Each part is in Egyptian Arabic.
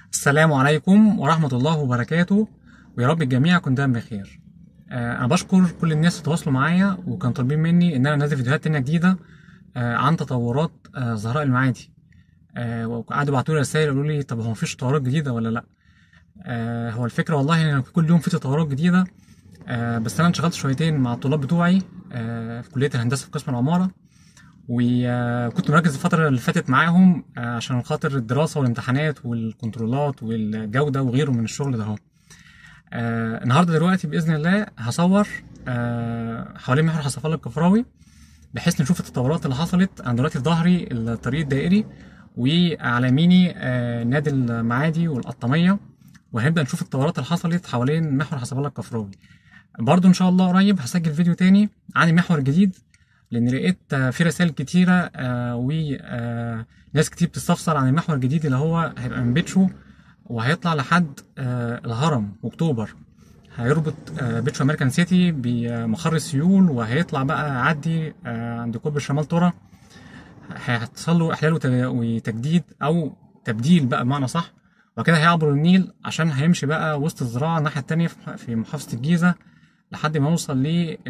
السلام عليكم ورحمة الله وبركاته ويا رب الجميع يكون دايما بخير آه، أنا بشكر كل الناس اللي تواصلوا معايا وكانوا طالبين مني إن أنا أنزل فيديوهات تانية جديدة آه، عن تطورات آه، زهراء المعادي آه، وقعدوا يبعتوا لي رسائل يقولوا لي طب هو مفيش تطورات جديدة ولا لأ آه، هو الفكرة والله إن كل يوم في تطورات جديدة آه، بس أنا انشغلت شويتين مع الطلاب بتوعي آه، في كلية الهندسة في قسم العمارة وكنت مركز الفترة اللي فاتت معاهم آه، عشان خاطر الدراسة والامتحانات والكنترولات والجودة وغيره من الشغل ده اهو آه، النهارده دلوقتي بإذن الله هصور آه، حوالين محور حصفال الكفراوي بحيث نشوف التطورات اللي حصلت انا دلوقتي في ظهري الطريق الدائري وعلى يميني آه، نادي المعادي والقطامية وهنبدأ نشوف التطورات اللي حصلت حوالين محور حصفال الكفراوي برضو ان شاء الله قريب هسجل فيديو تاني عن المحور الجديد لان لقيت آه، في رسائل كتيره وناس كتير بتستفسر عن المحور الجديد اللي هو هيبقى من بيتشو وهيطلع لحد آه، الهرم اكتوبر هيربط آه، بيتشو امريكان سيتي بمخر السيول وهيطلع بقى عدي آه، عند كوبري شمال تورا هيحصل له احلال وت- وتجديد او تبديل بقى بمعنى صح وكده هيعبر النيل عشان هيمشي بقى وسط الزراعه الناحيه التانيه في- في محافظه الجيزه لحد ما يوصل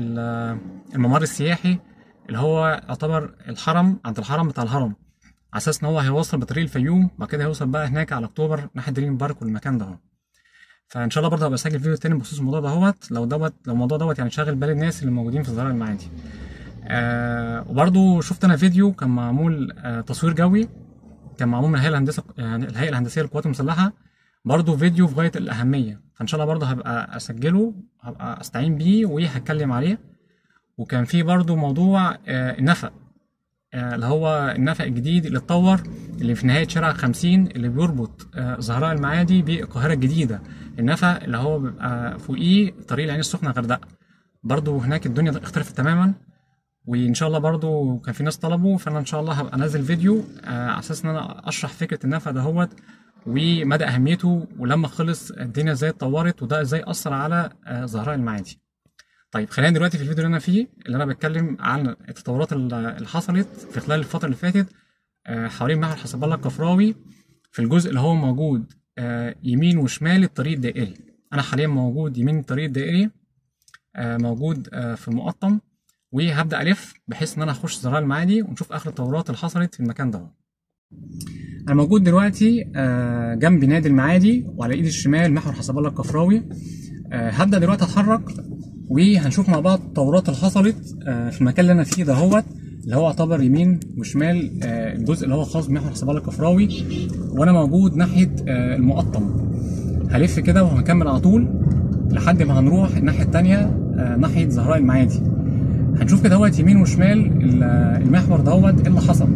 للممر السياحي اللي هو يعتبر الحرم عند الحرم بتاع الهرم على اساس ان هو هيوصل بطريق الفيوم بعد كده هيوصل بقى هناك على اكتوبر ناحيه دريم بارك والمكان ده اهو فان شاء الله برضه هبقى اسجل فيديو تاني بخصوص الموضوع دهوت لو دوت لو الموضوع دوت يعني شاغل بال الناس اللي موجودين في الزراعه المعادي آه وبرضه شفت انا فيديو كان معمول آه تصوير جوي كان معمول من الهيئه الهندسه يعني الهيئه الهندسيه للقوات المسلحه برضه فيديو في غايه الاهميه فان شاء الله برضه هبقى اسجله هبقى استعين بيه وهتكلم عليه وكان في برضه موضوع آه النفق آه، اللي هو النفق الجديد اللي اتطور اللي في نهاية شارع 50 اللي بيربط آه، زهراء المعادي بالقاهرة الجديدة النفق اللي هو بيبقى فوقيه طريق العين السخنة غردقة برضو هناك الدنيا اختلفت تماما وان شاء الله برضو كان في ناس طلبوا فانا ان شاء الله هبقى انزل فيديو آه، على اساس ان انا اشرح فكرة النفق دهوت ومدى اهميته ولما خلص الدنيا ازاي اتطورت وده ازاي اثر على آه، زهراء المعادي طيب خلينا دلوقتي في الفيديو اللي انا فيه اللي انا بتكلم عن التطورات اللي حصلت في خلال الفتره اللي فاتت آه، حوالين محور حسب الله الكفراوي في الجزء اللي هو موجود آه، يمين وشمال الطريق الدائري انا حاليا موجود يمين الطريق الدائري آه، موجود آه، في المقطم وهبدا الف بحيث ان انا اخش زراعه المعادي ونشوف اخر التطورات اللي حصلت في المكان ده انا موجود دلوقتي آه، جنب نادي المعادي وعلى ايدي الشمال محور حسب الله الكفراوي آه، هبدا دلوقتي اتحرك وهنشوف مع بعض التطورات اللي حصلت آه، في المكان اللي انا فيه دهوت اللي هو يعتبر يمين وشمال آه، الجزء اللي هو خاص بمحور حسب الله الكفراوي وانا موجود ناحيه آه، المقطم هلف كده وهكمل على طول لحد ما هنروح الناحيه التانية آه، ناحيه زهراء المعادي هنشوف كده هوت يمين وشمال ال- المحور دهوت ايه اللي حصل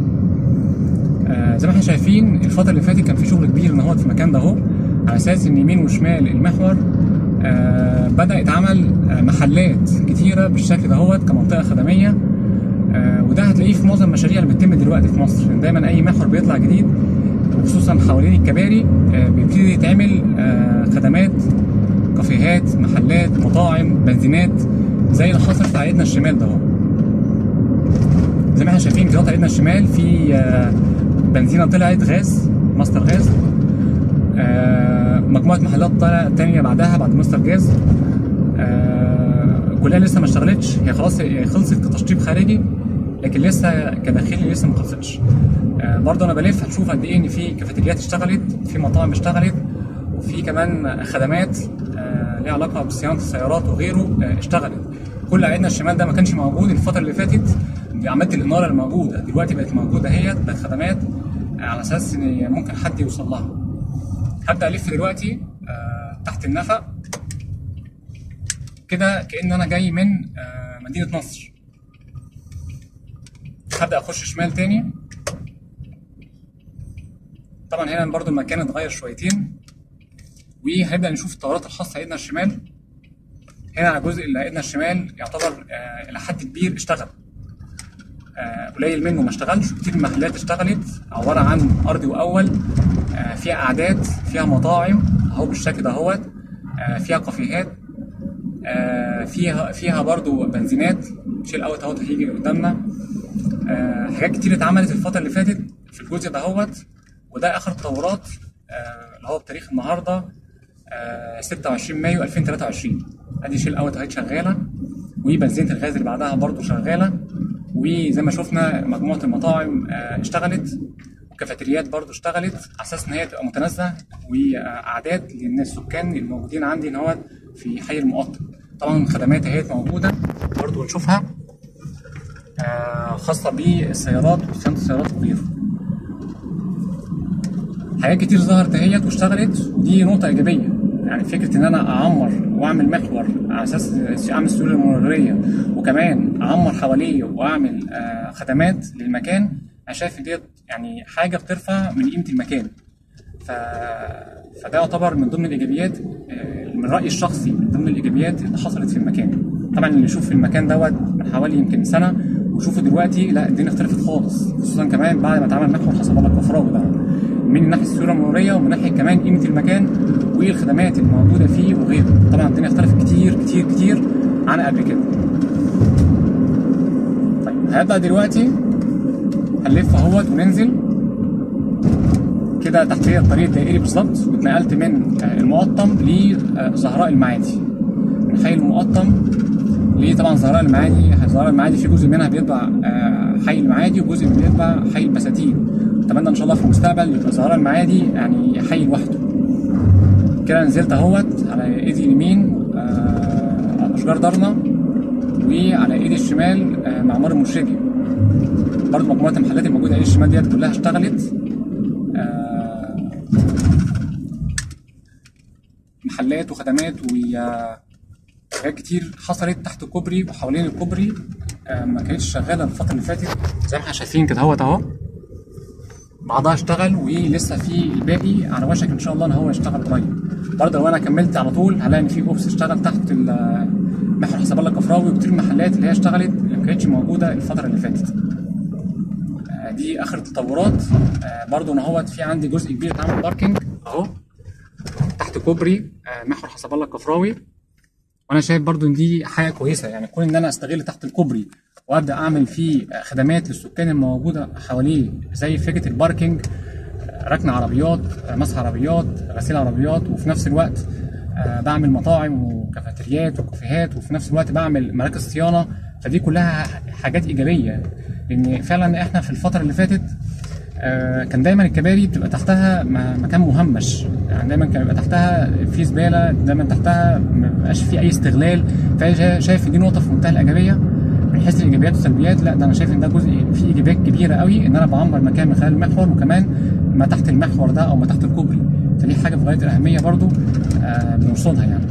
آه، زي ما احنا شايفين الفترة اللي فاتت كان في شغل كبير ان هو في المكان ده اهو على اساس ان يمين وشمال المحور آه، بدأ يتعمل آه، محلات كتيرة بالشكل دهوت كمنطقة خدمية آه، وده هتلاقيه في معظم المشاريع اللي بتتم دلوقتي في مصر إن دايما اي محور بيطلع جديد وخصوصا حوالين الكباري آه، بيبتدي يتعمل آه، خدمات كافيهات محلات مطاعم بنزينات زي اللي حصلت على ايدنا الشمال ده اهو زي ما احنا شايفين دلوقتي على ايدنا الشمال في آه، بنزينه طلعت غاز ماستر غاز آه، مجموعه محلات طلع تانية بعدها بعد ماستر جاز آه، كلها لسه ما اشتغلتش هي خلاص هي خلصت كتشطيب خارجي لكن لسه كداخلي لسه ما خلصتش آه، برضه انا بلف هشوف قد ايه ان في كافيتريات اشتغلت في مطاعم اشتغلت وفي كمان خدمات آه، ليها علاقه بصيانه السيارات وغيره آه، اشتغلت كل عيدنا الشمال ده ما كانش موجود الفتره اللي فاتت عملت الاناره الموجوده دلوقتي بقت موجوده اهيت بقت خدمات آه، على اساس ان ممكن حد يوصل لها هبدا الف دلوقتي آه، تحت النفق كده كأن انا جاي من آه، مدينه نصر هبدا اخش شمال تاني طبعا هنا برضو المكان اتغير شويتين وهنبدا نشوف التطورات الخاصه ايدنا الشمال هنا على الجزء اللي ايدنا الشمال يعتبر آه، الى حد كبير اشتغل آه، قليل منه ما اشتغلش كتير من المحلات اشتغلت عباره عن ارضي واول آه، فيها قعدات فيها مطاعم اهو بالشكل دهوت آه، فيها كافيهات آه، فيها فيها برضو بنزينات شيل اوت اهوت هيجي قدامنا آه، حاجات كتير اتعملت الفتره اللي فاتت في الجزء دهوت وده اخر التطورات آه، اللي هو بتاريخ النهارده آه 26 مايو 2023 ادي شيل اوت اهي شغاله وبنزينه الغاز اللي بعدها برضو شغاله وزي ما شفنا مجموعه المطاعم آه اشتغلت وكافيتريات برضو اشتغلت على اساس ان هي تبقى متنازهه واعداد للناس السكان الموجودين عندي ان هو في حي المقطم طبعا الخدمات اهي موجوده برضو نشوفها آه خاصه بالسيارات وصيانه السيارات وغيره حاجات كتير ظهرت اهيت واشتغلت ودي نقطه ايجابيه يعني فكره ان انا اعمر واعمل محور على اساس اعمل سيوله مروريه وكمان اعمر حواليه واعمل آه خدمات للمكان انا شايف إن ديت يعني حاجه بترفع من قيمه المكان ف... فده يعتبر من ضمن الايجابيات آه، من رايي الشخصي من ضمن الايجابيات اللي حصلت في المكان طبعا اللي يشوف المكان دوت من حوالي يمكن سنه وشوفه دلوقتي لا الدنيا اختلفت خالص خصوصا كمان بعد ما اتعمل محور حسب الله الكفراوي ده من ناحيه السيوله المروريه ومن ناحيه كمان قيمه المكان والخدمات الموجوده فيه وغيره طبعا الدنيا اختلفت كتير كتير كتير عن قبل كده طيب هبدا دلوقتي هنلف اهوت وننزل كده تحتيه الطريق الدائري بالظبط واتنقلت من آه، المقطم لزهراء المعادي من حي المقطم ليه طبعا زهراء المعادي زهراء المعادي في جزء منها بيتبع آه، حي المعادي وجزء بيتبع حي البساتين اتمنى ان شاء الله في المستقبل يبقى زهراء المعادي يعني حي لوحده كده نزلت اهوت على ايدي اليمين آه، اشجار ضرنه وعلى ايدي الشمال آه، معمار المرشدي برضه مجموعه المحلات الموجوده على الشمال ديت كلها اشتغلت آه، محلات وخدمات وحاجات كتير حصلت تحت الكوبري وحوالين الكوبري آه، ما كانتش شغاله الفتره اللي فاتت زي ما احنا شايفين كده اهوت اهو بعضها اشتغل ولسه في الباقي على وشك ان شاء الله ان هو يشتغل قريب برضه لو انا كملت على طول هلاقي ان في اوبس اشتغل تحت ال- محور حساب الله الكفراوي وكتير المحلات اللي هي اشتغلت اللي ما كانتش موجوده الفتره اللي فاتت آه، دي اخر التطورات آه، برضه ان هو في عندي جزء كبير اتعمل باركينج اهو تحت كوبري آه، محور حساب الله الكفراوي وانا شايف برضو ان دي حاجه كويسه يعني كون ان انا استغل تحت الكوبري وابدا اعمل فيه خدمات للسكان الموجوده حواليه زي فكره الباركينج ركن عربيات مسح عربيات غسيل عربيات وفي نفس الوقت آه، بعمل مطاعم وكافيتريات وكافيهات وفي نفس الوقت بعمل مراكز صيانه فدي كلها حاجات ايجابيه لان فعلا احنا في الفتره اللي فاتت آه، كان دايما الكباري بتبقى تحتها م- مكان مهمش يعني دايما كان بيبقى تحتها في زباله دايما تحتها ما بيبقاش في اي استغلال فانا شايف إن دي نقطه في منتهى الايجابيه من حيث الايجابيات والسلبيات لا ده انا شايف ان ده جزء فيه ايجابيات كبيره قوي ان انا بعمر مكان من خلال المحور وكمان ما تحت المحور ده او ما تحت الكوبري فدي حاجه في غايه الاهميه برضو آه، بنرصدها يعني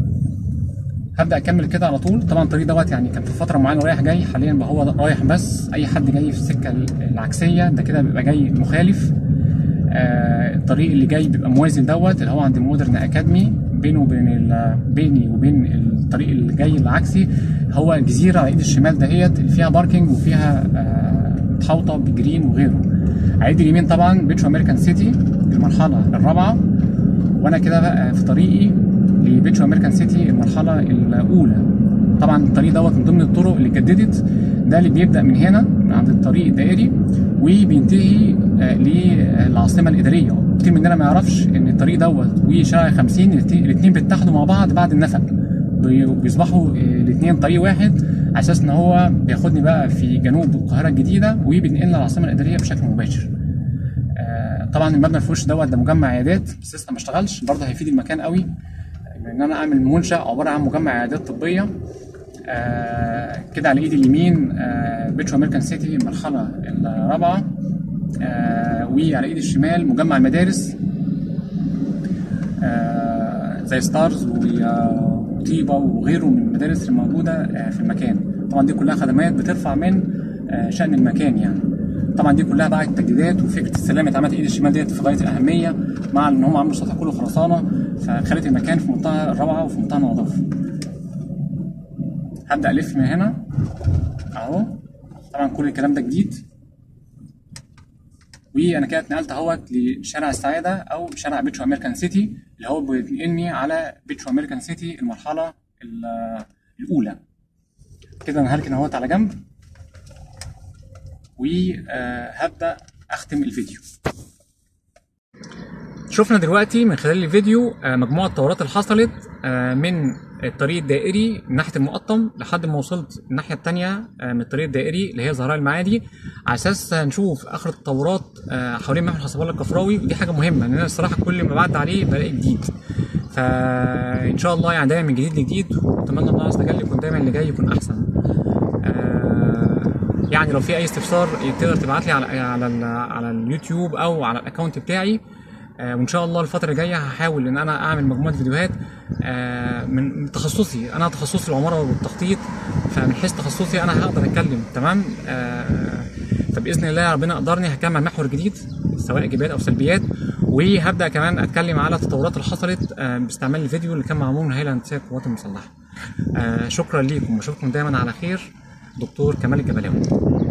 هبدا اكمل كده على طول طبعا الطريق دوت يعني كان في فتره معينه رايح جاي حاليا بقى هو رايح بس اي حد جاي في السكه العكسيه ده كده بيبقى جاي مخالف آه الطريق اللي جاي بيبقى موازي دوت اللي هو عند مودرن اكاديمي بينه وبين ال- بيني وبين الطريق اللي جاي العكسي هو جزيره على ايد الشمال دهيت اللي فيها باركينج وفيها آه متحوطه بجرين وغيره على ايد اليمين طبعا بيتشو امريكان سيتي المرحله الرابعه وانا كده بقى في طريقي لبيتشو امريكان سيتي المرحله الاولى طبعا الطريق دوت من ضمن الطرق اللي اتجددت ده اللي بيبدا من هنا من عند الطريق الدائري وبينتهي آه، للعاصمه الاداريه كتير مننا ما يعرفش ان الطريق دوت وشارع 50 الاثنين بيتحدوا مع بعض بعد النفق بي- بيصبحوا الاثنين طريق واحد على اساس ان هو بياخدني بقى في جنوب القاهره الجديده وبينقلنا العاصمه الاداريه بشكل مباشر آه، طبعا المبنى الفرش دوت ده مجمع عيادات بس لسه ما اشتغلش برضه هيفيد المكان قوي ان انا اعمل منشا عباره عن مجمع عيادات طبيه آه كده على ايدي اليمين آه بيتشو امريكان سيتي المرحله الرابعه آه وعلى ايدي الشمال مجمع المدارس آه زي ستارز و- وطيبه وغيره من المدارس الموجوده آه في المكان طبعا دي كلها خدمات بترفع من آه شان المكان يعني طبعا دي كلها بقى التجديدات وفكره السلام اللي اتعملت ايد الشمال ديت في غايه الاهميه مع ان هم عملوا السطح كله خرسانه فخلت المكان في منتهى الروعه وفي منتهى النظافه هبدا الف من هنا اهو طبعا كل الكلام ده جديد وانا كده اتنقلت اهوت لشارع السعاده او شارع بيتشو امريكان سيتي اللي هو بينقلني على بيتشو امريكان سيتي المرحله ال- الاولى كده انا هركن اهوت على جنب وهبدا اختم الفيديو شفنا دلوقتي من خلال الفيديو آه، مجموعة التطورات اللي حصلت آه، من الطريق الدائري من ناحية المقطم لحد ما وصلت الناحية التانية آه، من الطريق الدائري اللي هي زهراء المعادي على أساس هنشوف آخر التطورات آه، حوالين محور حسب الله الكفراوي ودي حاجة مهمة لأن أنا الصراحة كل ما بعد عليه بلاقي جديد فإن شاء الله يعني دايما من جديد لجديد وأتمنى الله عز وجل يكون دايما اللي جاي يكون أحسن آه، يعني لو في اي استفسار تقدر تبعت لي على على ال- على اليوتيوب او على الاكونت بتاعي آه، وان شاء الله الفتره الجايه هحاول ان انا اعمل مجموعه فيديوهات آه، من من تخصصي انا تخصصي العماره والتخطيط فمن حيث تخصصي انا هقدر اتكلم تمام آه، فباذن الله ربنا قدرني هكمل محور جديد سواء ايجابيات او سلبيات وهبدا كمان اتكلم على التطورات اللي حصلت آه، باستعمال الفيديو اللي كان معمول من الهيئه الهندسيه للقوات المسلحه آه، شكرا ليكم واشوفكم دايما على خير دكتور كمال الجبلاوي